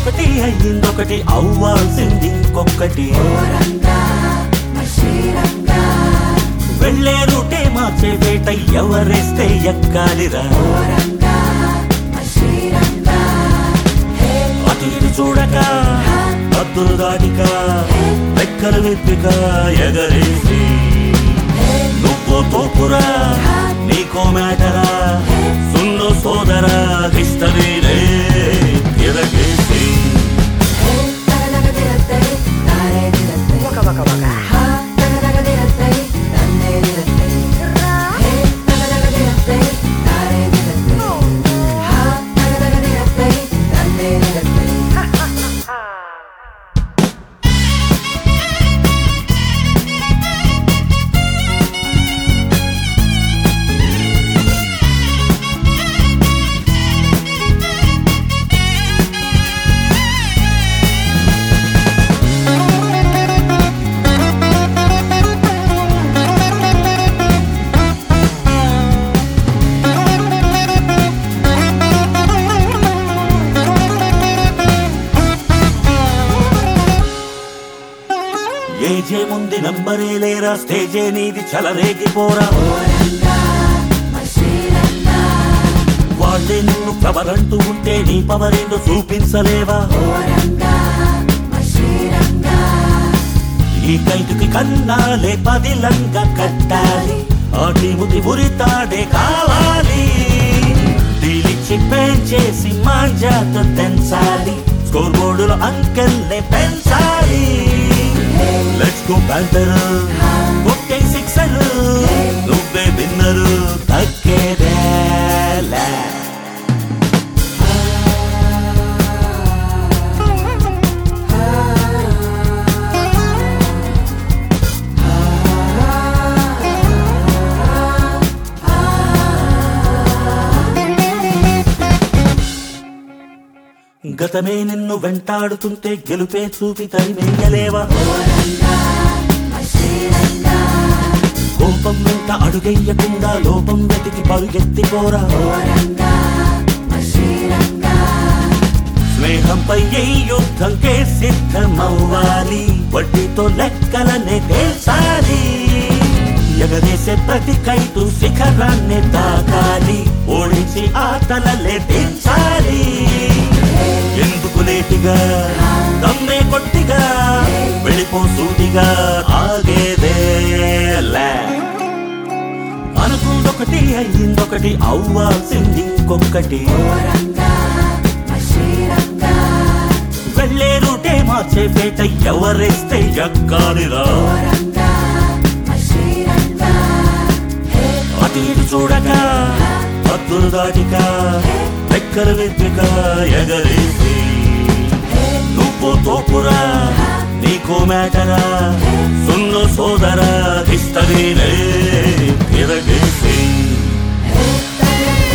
అనుకుందొకటి అయ్యిందొకటి అవ్వాల్సింది ఇంకొకటి వెళ్ళే రూటే మార్చే వేట ఎవరేస్తే ఎక్కాలిరా అటు ఇటు చూడక అద్దులు దాటిక రెక్కలు విప్పిక ఎగరేసి నువ్వు తోపురా నీకో మేటరా సున్ను సోదరా హిస్టరీనే తిరగేసి ఏజే ముందు నంబరే లేరా స్టేజే నీది చలరేగిపోరా వాళ్ళే నిన్ను కవరంటూ ఉంటే నీ పవరేందో చూపించలేవా ఈ కైటుకి కన్నాలే పదిలంగా కట్టాలి ఆ టీముకి ఉరితాడే కావాలి డీలిచ్చి చేసి మాంజాతో తెంచాలి స్కోర్ బోర్డులో అంకెల్నే పెంచాలి లెట్స్ గో ప్యాంటర్ కొట్టే సిక్సర్ నువ్వే విన్నరు తగ్గేదేలే గతమే నిన్ను వెంటాడుతుంటే గెలుపే చూపి తరిమేయలేవా కోపం వెంట అడుగెయ్యకుండా లోపం వెతికి పరుగెత్తిపోరా స్నేహంపై ఈ యుద్ధంకే సిద్ధమవ్వాలి వడ్డీతో లెక్కలనే తేల్చాలి ఎగరేసే ప్రతి కైటు శిఖరాన్ని తాకాలి ఓడించి ఆటలలే దించాలి ఎందుకు లేటిగా దమ్మే కొట్టిగా వెళ్ళిపో సూటిగా ఆగేదేలే అనుకుందొకటి అయ్యిందొకటి అవ్వాల్సింది ఇంకొకటి వెళ్ళే రూటే మార్చే పేట ఎవరేస్తే ఎక్కాలిరా అటు ఇటు చూడక అద్దులు దాటిక రెక్కలు విప్పిక ఎగరేసి నువ్వు తోపురా నీకో మేటరా సున్ను సోదరా హిస్టరీనే తిరగేసి Hey,